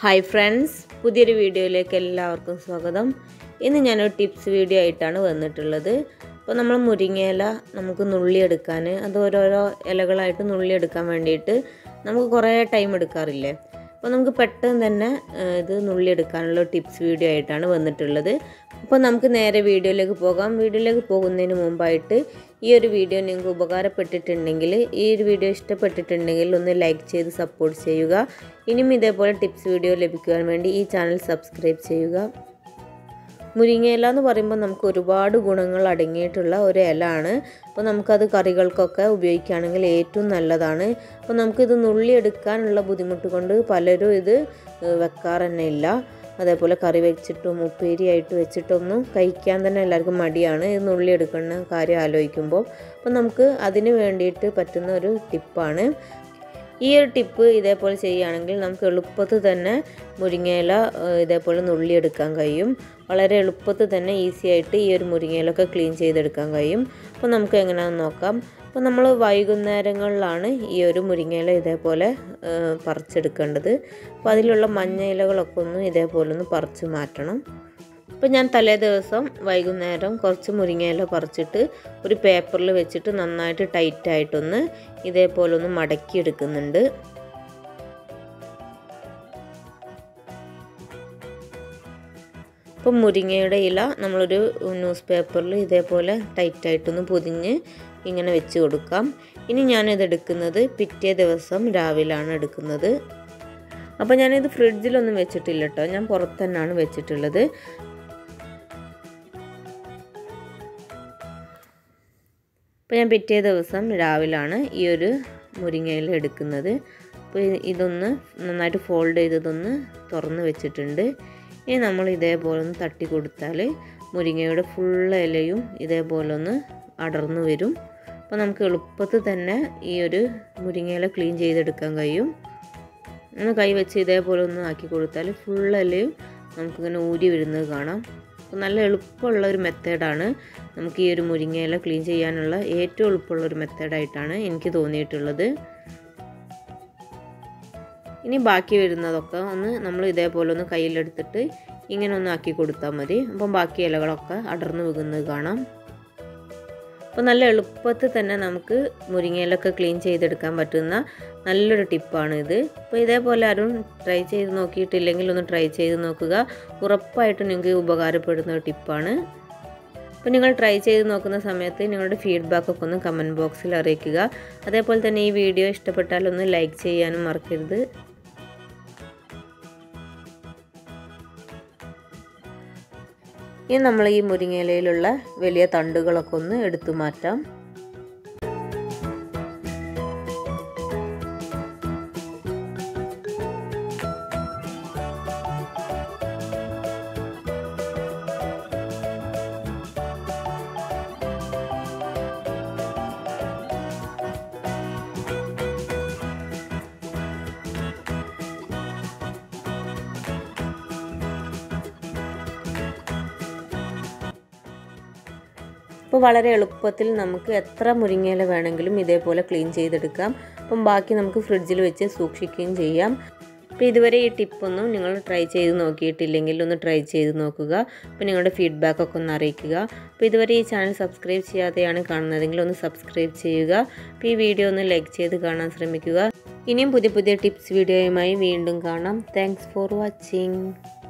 hi friends പുതിയൊരു വീഡിയോയിലേക്ക് എല്ലാവർക്കും സ്വാഗതം ഇന്ന് ഞാനൊരു ടിപ്സ് വീഡിയോ ആയിട്ടാണ് വന്നിട്ടുള്ളത് അപ്പോൾ നമ്മൾ മുരിങ്ങയില നമുക്ക് നുള്ളിയെടുക്കാൻ അത് ഓരോരോ ഇലകളായിട്ട് നുള്ളിയെടുക്കാൻ വേണ്ടിയിട്ട് നമുക്ക് കുറേ ടൈം എടുക്കാറില്ലേ അപ്പോൾ നമുക്ക് പെട്ടെന്ന് തന്നെ ഏഹ്, ഇത് നുള്ളിയെടുക്കാനുള്ള ടിപ്സ് വീഡിയോ ആയിട്ടാണ് വന്നിട്ടുള്ളത് അപ്പോൾ നമുക്ക് നേരെ വീഡിയോയിലേക്ക് പോകാം വീഡിയോയിലേക്ക് പോകുന്നതിന് മുമ്പായിട്ട് ഈ ഒരു വീഡിയോ നിങ്ങൾക്ക് ഉപകാരപ്പെട്ടിട്ടുണ്ടെങ്കിൽ ഈ ഒരു വീഡിയോ ഇഷ്ടപ്പെട്ടിട്ടുണ്ടെങ്കിൽ ഒന്ന് ലൈക്ക് ചെയ്ത് സപ്പോർട്ട് ചെയ്യുക ഇനിയും ഇതേപോലെ ടിപ്സ് വീഡിയോ ലഭിക്കുവാൻ വേണ്ടി ഈ ചാനൽ സബ്സ്ക്രൈബ് ചെയ്യുക മുരിങ്ങയില എന്ന് പറയുമ്പോൾ നമുക്ക് ഒരുപാട് ഗുണങ്ങൾ അടങ്ങിയിട്ടുള്ള ഒരു ഇല ആണ് അപ്പോൾ നമുക്കത് കറികൾക്കൊക്കെ ഉപയോഗിക്കുകയാണെങ്കിൽ ഏറ്റവും നല്ലതാണ് അപ്പോൾ നമുക്കിത് നുള്ളിയെടുക്കാനുള്ള ബുദ്ധിമുട്ട് കൊണ്ട് പലരും ഇത് ഏഹ്, വെക്കാറ് തന്നെ ഇല്ല അതേപോലെ കറി വെച്ചിട്ടും ഉപ്പേരിയായിട്ട് വെച്ചിട്ടൊന്നും കഴിക്കാൻ തന്നെ എല്ലാവർക്കും മടിയാണ് ഇത് നുള്ളിയെടുക്കുന്ന കാര്യം ആലോചിക്കുമ്പോൾ അപ്പോൾ നമുക്ക് അതിന് വേണ്ടിയിട്ട് പറ്റുന്ന ഒരു ടിപ്പാണ് ഈ ഒരു ടിപ്പ് ഇതേപോലെ ചെയ്യുകയാണെങ്കിൽ നമുക്ക് എളുപ്പത്തിൽ തന്നെ മുരിങ്ങയില ഏഹ്, ഇതേപോലെ നുള്ളിയെടുക്കാൻ കഴിയും വളരെ എളുപ്പത്തിൽ തന്നെ ഈസി ആയിട്ട് ഈ ഒരു മുരിങ്ങയിലൊക്കെ ക്ലീൻ ചെയ്തെടുക്കാൻ കഴിയും അപ്പോൾ നമുക്ക് എങ്ങനെയാണെന്ന് നോക്കാം അപ്പോൾ നമ്മൾ വൈകുന്നേരങ്ങളിലാണ് ഈ ഒരു മുരിങ്ങയില ഇതേപോലെ ഏഹ്, പറിച്ചെടുക്കേണ്ടത് അപ്പോൾ അതിലുള്ള മഞ്ഞ ഇലകളൊക്കെ ഒന്ന് ഇതേപോലെ ഒന്ന് പറിച്ച് മാറ്റണം അപ്പോൾ ഞാൻ തലേ ദിവസം വൈകുന്നേരം കുറച്ച് മുരിങ്ങയില പറിച്ചിട്ട് ഒരു പേപ്പറിൽ വെച്ചിട്ട് നന്നായിട്ട് ടൈറ്റായിട്ടൊന്ന് ഇതേപോലെ ഒന്ന് മടക്കി എടുക്കുന്നുണ്ട് ഇപ്പം മുരിങ്ങയുടെ ഇല നമ്മളൊരു ന്യൂസ് പേപ്പറിൽ ഇതേപോലെ ടൈറ്റായിട്ടൊന്ന് പൊതിഞ്ഞ് ഇങ്ങനെ വെച്ച് കൊടുക്കാം ഇനി ഞാനിത് എടുക്കുന്നത് പിറ്റേ ദിവസം രാവിലാണ് എടുക്കുന്നത് അപ്പോൾ ഞാനിത് ഫ്രിഡ്ജിലൊന്നും വെച്ചിട്ടില്ല കേട്ടോ ഞാൻ പുറത്ത് തന്നെയാണ് വെച്ചിട്ടുള്ളത് അപ്പോൾ ഞാൻ പിറ്റേ ദിവസം രാവിലാണ് ഈ ഒരു മുരിങ്ങയില എടുക്കുന്നത് അപ്പോൾ ഇ- ഇതൊന്ന് നന്നായിട്ട് ഫോൾഡ് ചെയ്തതൊന്ന് തുറന്ന് വെച്ചിട്ടുണ്ട് ഇനി നമ്മൾ ഇതേപോലെ ഒന്ന് തട്ടി കൊടുത്താൽ മുരിങ്ങയുടെ ഫുൾ ഇലയും ഇതേപോലെ ഒന്ന് അടർന്നു വരും അപ്പോൾ നമുക്ക് എളുപ്പത്തിൽ തന്നെ ഈ ഒരു മുരിങ്ങയില ക്ലീൻ ചെയ്തെടുക്കാൻ കഴിയും ഒന്ന് കൈ വെച്ച് ഇതേപോലെ ഒന്ന് ആക്കി കൊടുത്താൽ ഫുൾ ഇലയും നമുക്കിങ്ങനെ ഊരി വരുന്നത് കാണാം അപ്പോൾ നല്ല എളുപ്പമുള്ള ഒരു മെത്തേഡാണ് നമുക്ക് ഈ ഒരു മുരിങ്ങയില ക്ലീൻ ചെയ്യാനുള്ള ഏറ്റവും എളുപ്പമുള്ള ഒരു മെത്തേഡായിട്ടാണ് എനിക്ക് തോന്നിയിട്ടുള്ളത് ഇനി ബാക്കി വരുന്നതൊക്കെ ഒന്ന് നമ്മൾ ഇതേപോലെ ഒന്ന് കയ്യിലെടുത്തിട്ട് ഇങ്ങനെ ഒന്ന് ആക്കി കൊടുത്താൽ മതി അപ്പം ബാക്കി ഇലകളൊക്കെ അടർന്നു വീകുന്നത് കാണാം അപ്പോൾ നല്ല എളുപ്പത്തിൽ തന്നെ നമുക്ക് മുരിങ്ങയിലൊക്കെ ക്ലീൻ ചെയ്തെടുക്കാൻ പറ്റുന്ന നല്ലൊരു ടിപ്പാണ് ഇത് അപ്പോൾ ഇതേപോലെ ആരും ട്രൈ ചെയ്ത് നോക്കിയിട്ടില്ലെങ്കിൽ ഒന്ന് ട്രൈ ചെയ്ത് നോക്കുക ഉറപ്പായിട്ടും നിങ്ങൾക്ക് ഉപകാരപ്പെടുന്ന ഒരു ടിപ്പാണ് അപ്പോൾ നിങ്ങൾ ട്രൈ ചെയ്ത് നോക്കുന്ന സമയത്ത് നിങ്ങളുടെ ഫീഡ്ബാക്ക് ഒക്കെ ഒന്ന് കമൻറ്റ് ബോക്സിൽ അറിയിക്കുക അതേപോലെ തന്നെ ഈ വീഡിയോ ഇഷ്ടപ്പെട്ടാൽ ഒന്ന് ലൈക്ക് ചെയ്യാനും മറക്കരുത് ഇനി നമ്മൾ ഈ മുരിങ്ങയിലയിലുള്ള വലിയ തണ്ടുകളൊക്കെ ഒന്ന് എടുത്തു മാറ്റാം അപ്പോൾ വളരെ എളുപ്പത്തിൽ നമുക്ക് എത്ര മുരിങ്ങയില വേണമെങ്കിലും ഇതേപോലെ ക്ലീൻ ചെയ്തെടുക്കാം അപ്പം ബാക്കി നമുക്ക് ഫ്രിഡ്ജിൽ വെച്ച് സൂക്ഷിക്കുകയും ചെയ്യാം അപ്പോൾ ഇതുവരെ ഈ ടിപ്പൊന്നും നിങ്ങൾ ട്രൈ ചെയ്ത് നോക്കിയിട്ടില്ലെങ്കിൽ ഒന്ന് ട്രൈ ചെയ്ത് നോക്കുക അപ്പോൾ നിങ്ങളുടെ ഫീഡ്ബാക്കൊക്കെ ഒന്ന് അറിയിക്കുക അപ്പോൾ ഇതുവരെ ഈ ചാനൽ സബ്സ്ക്രൈബ് ചെയ്യാതെയാണ് കാണുന്നതെങ്കിൽ ഒന്ന് സബ്സ്ക്രൈബ് ചെയ്യുക അപ്പോൾ ഈ വീഡിയോ ഒന്ന് ലൈക്ക് ചെയ്ത് കാണാൻ ശ്രമിക്കുക ഇനിയും പുതിയ പുതിയ ടിപ്സ് വീഡിയോയുമായി വീണ്ടും കാണാം താങ്ക്സ് ഫോർ വാച്ചിങ്